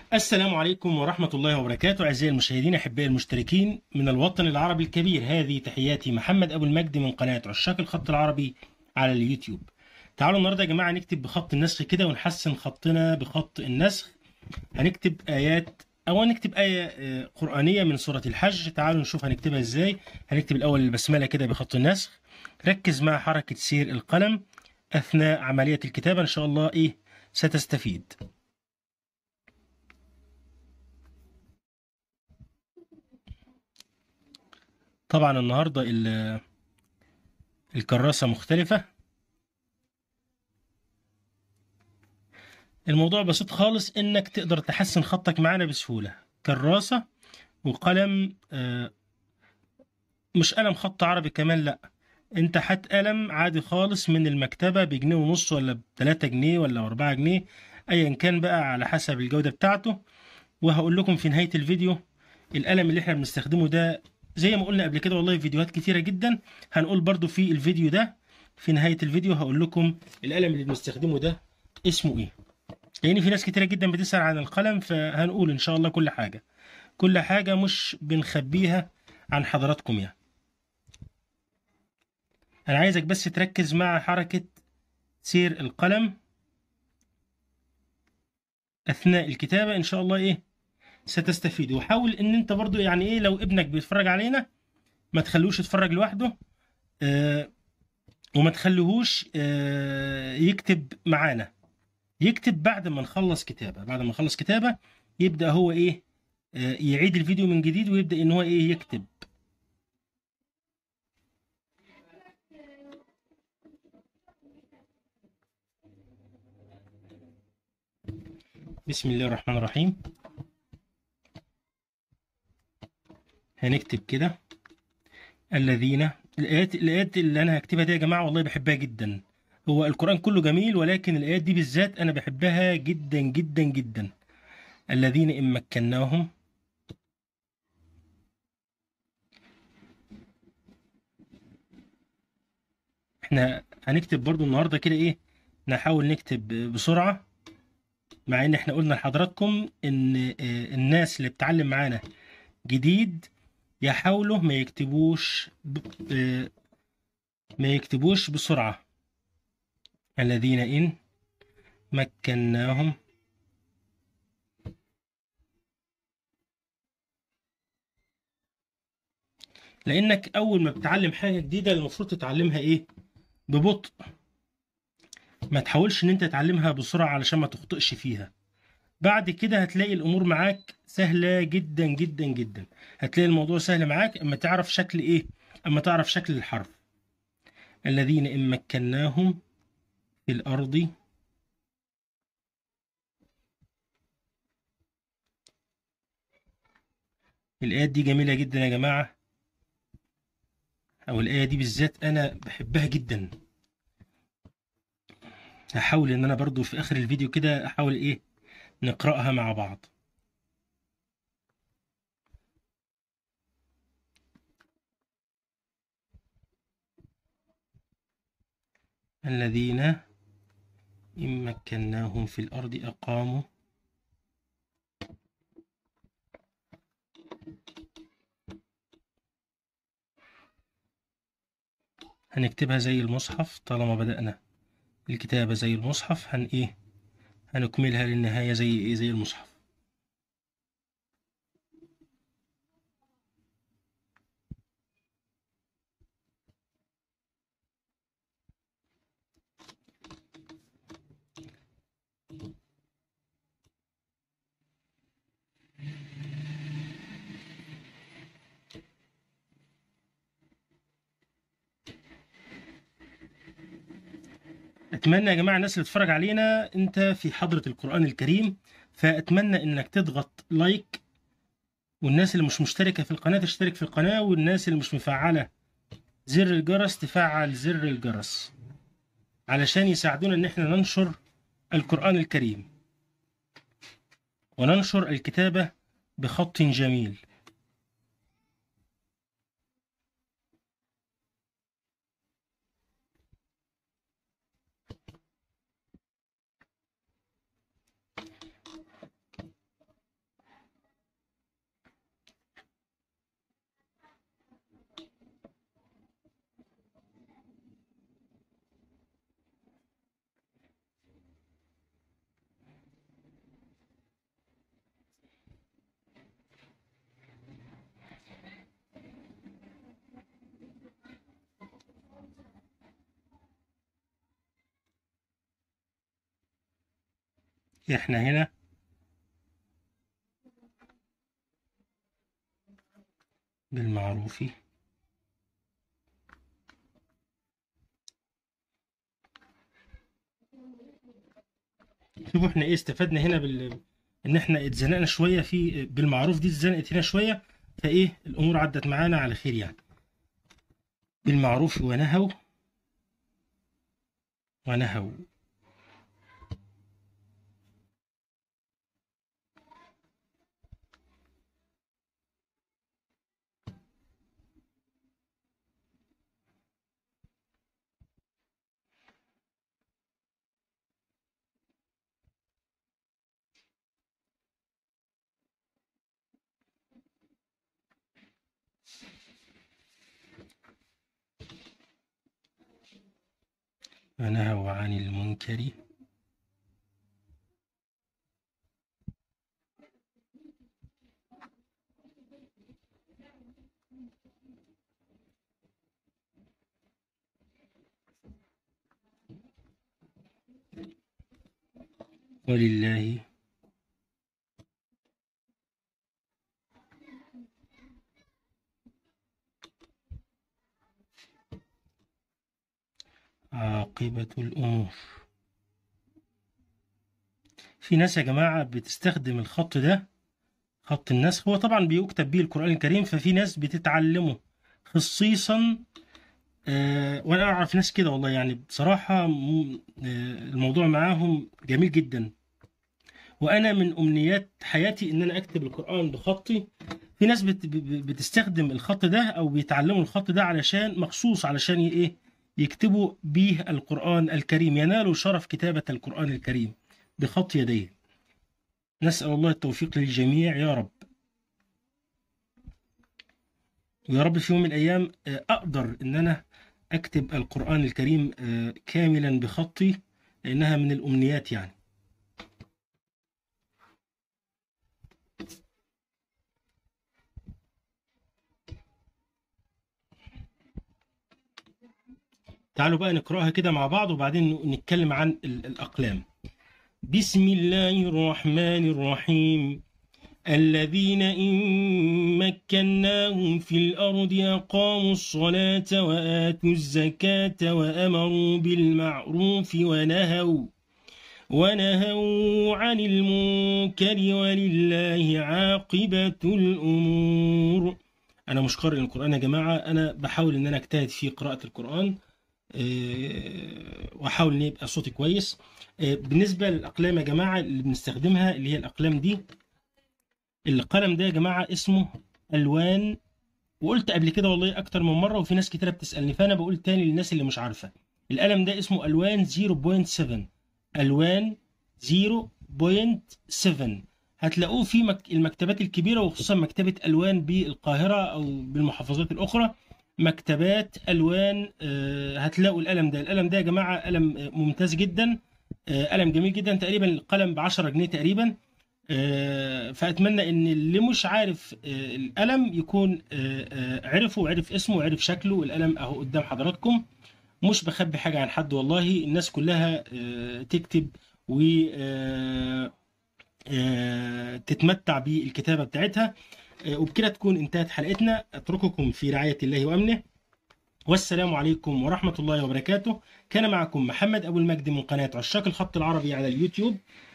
السلام عليكم ورحمة الله وبركاته أعزائي المشاهدين أحبائي المشتركين من الوطن العربي الكبير هذه تحياتي محمد أبو المجد من قناة عشاق الخط العربي على اليوتيوب تعالوا النهاردة يا جماعة نكتب بخط النسخ كده ونحسن خطنا بخط النسخ هنكتب آيات أو نكتب آية آه، قرآنية من سورة الحج تعالوا نشوف هنكتبها إزاي هنكتب الأول البسملة كده بخط النسخ ركز مع حركة سير القلم أثناء عملية الكتابة إن شاء الله إيه ستستفيد طبعا النهارده ال- الكراسة مختلفة الموضوع بسيط خالص انك تقدر تحسن خطك معانا بسهولة كراسة وقلم آه، مش قلم خط عربي كمان لا انت هات قلم عادي خالص من المكتبة بجنيه ونص ولا بتلاتة جنيه ولا بأربعة جنيه ايا كان بقى على حسب الجودة بتاعته وهقول لكم في نهاية الفيديو القلم اللي احنا بنستخدمه ده زي ما قلنا قبل كده والله في فيديوهات كتيرة جدا هنقول برضو في الفيديو ده في نهاية الفيديو هقول لكم القلم اللي بنستخدمه ده اسمه ايه لان في ناس كتيرة جدا بتسأل عن القلم فهنقول ان شاء الله كل حاجة كل حاجة مش بنخبيها عن حضراتكم يعني انا عايزك بس تركز مع حركة سير القلم اثناء الكتابة ان شاء الله ايه ستستفيد وحاول ان انت برضو يعني ايه لو ابنك بيتفرج علينا ما تخلوش يتفرج لوحده آه وما تخليهوش آه يكتب معانا يكتب بعد ما نخلص كتابة بعد ما نخلص كتابة يبدأ هو ايه آه يعيد الفيديو من جديد ويبدأ ان هو ايه يكتب بسم الله الرحمن الرحيم هنكتب كده الذين الآيات الآيات اللي أنا هكتبها دي يا جماعة والله بحبها جدا هو القرآن كله جميل ولكن الآيات دي بالذات أنا بحبها جدا جدا جدا الذين إن مكناهم احنا هنكتب برضو النهاردة كده ايه نحاول نكتب بسرعة مع ان احنا قلنا لحضراتكم ان آه، الناس اللي بتتعلم معانا جديد يحاولوا ما يكتبوش ب... آه، ما يكتبوش بسرعة الذين إن مكناهم لأنك أول ما بتتعلم حاجة جديدة المفروض تتعلمها إيه ببطء ما تحاولش إن أنت تتعلمها بسرعة علشان ما تخطئش فيها بعد كده هتلاقي الأمور معاك سهلة جدا جدا جدا هتلاقي الموضوع سهل معاك اما تعرف شكل ايه اما تعرف شكل الحرف الذين ان مكناهم في الارض الايات دي جميله جدا يا جماعه او الايه دي بالذات انا بحبها جدا هحاول ان انا برضو في اخر الفيديو كده احاول ايه نقراها مع بعض الذين إن مكناهم في الأرض أقاموا هنكتبها زي المصحف طالما بدأنا الكتابة زي المصحف هن إيه هنكملها للنهاية زي إيه زي المصحف أتمنى يا جماعة الناس اللي بتتفرج علينا أنت في حضرة القرآن الكريم فأتمنى إنك تضغط لايك والناس اللي مش مشتركة في القناة تشترك في القناة والناس اللي مش مفعلة زر الجرس تفعل زر الجرس علشان يساعدونا إن إحنا ننشر القرآن الكريم وننشر الكتابة بخط جميل احنا هنا بالمعروف شوفوا احنا ايه استفدنا هنا بال ان احنا اتزنقنا شويه في بالمعروف دي اتزنقت هنا شويه فايه الامور عدت معانا على خير يعني بالمعروف ونهوا ونهوا ونهوا عن المنكر ولله عاقبة الأمور في ناس يا جماعة بتستخدم الخط ده خط النسخ هو طبعا بيكتب به القرآن الكريم ففي ناس بتتعلمه خصيصا آه وانا اعرف ناس كده والله يعني بصراحة م- آه الموضوع معاهم جميل جدا وانا من امنيات حياتي ان انا اكتب القرآن بخطي في ناس بت ب- بتستخدم الخط ده او بيتعلموا الخط ده علشان مخصوص علشان ي- ايه يكتبوا به القرآن الكريم ينالوا شرف كتابة القرآن الكريم بخط يديه نسأل الله التوفيق للجميع يا رب ويا رب في يوم من الأيام آه، أقدر إن أنا أكتب القرآن الكريم آه، كاملا بخطي لأنها من الأمنيات يعني تعالوا بقى نقرأها كده مع بعض وبعدين نتكلم عن ال- الأقلام بسم الله الرحمن الرحيم الذين إن مكناهم في الأرض أقاموا الصلاة وآتوا الزكاة وأمروا بالمعروف ونهوا ونهوا عن المنكر ولله عاقبة الأمور أنا مش قارئ القرآن يا جماعة أنا بحاول إن أنا أجتهد في قراءة القرآن آه، واحاول ان يبقى صوتي كويس آه، بالنسبه للاقلام يا جماعه اللي بنستخدمها اللي هي الاقلام دي القلم ده يا جماعه اسمه الوان وقلت قبل كده والله اكتر من مره وفي ناس كتيره بتسالني فانا بقول تاني للناس اللي مش عارفه القلم ده اسمه الوان 0.7 الوان 0.7 هتلاقوه في مك... المكتبات الكبيره وخصوصا مكتبه الوان بالقاهره او بالمحافظات الاخرى مكتبات الوان آه، هتلاقوا القلم ده القلم ده يا جماعه قلم آه، ممتاز جدا آه، قلم جميل جدا تقريبا القلم ب 10 جنيه تقريبا آه، فاتمنى ان اللي مش عارف آه، القلم يكون آه، آه، عرفه وعرف اسمه وعرف شكله القلم اهو قدام حضراتكم مش بخبي حاجه عن حد والله الناس كلها آه، تكتب و آه، آه، تتمتع بالكتابه بتاعتها آه، وبكده تكون انتهت حلقتنا اترككم في رعايه الله وامنه والسلام عليكم ورحمه الله وبركاته كان معكم محمد ابو المجد من قناه عشاق الخط العربي على اليوتيوب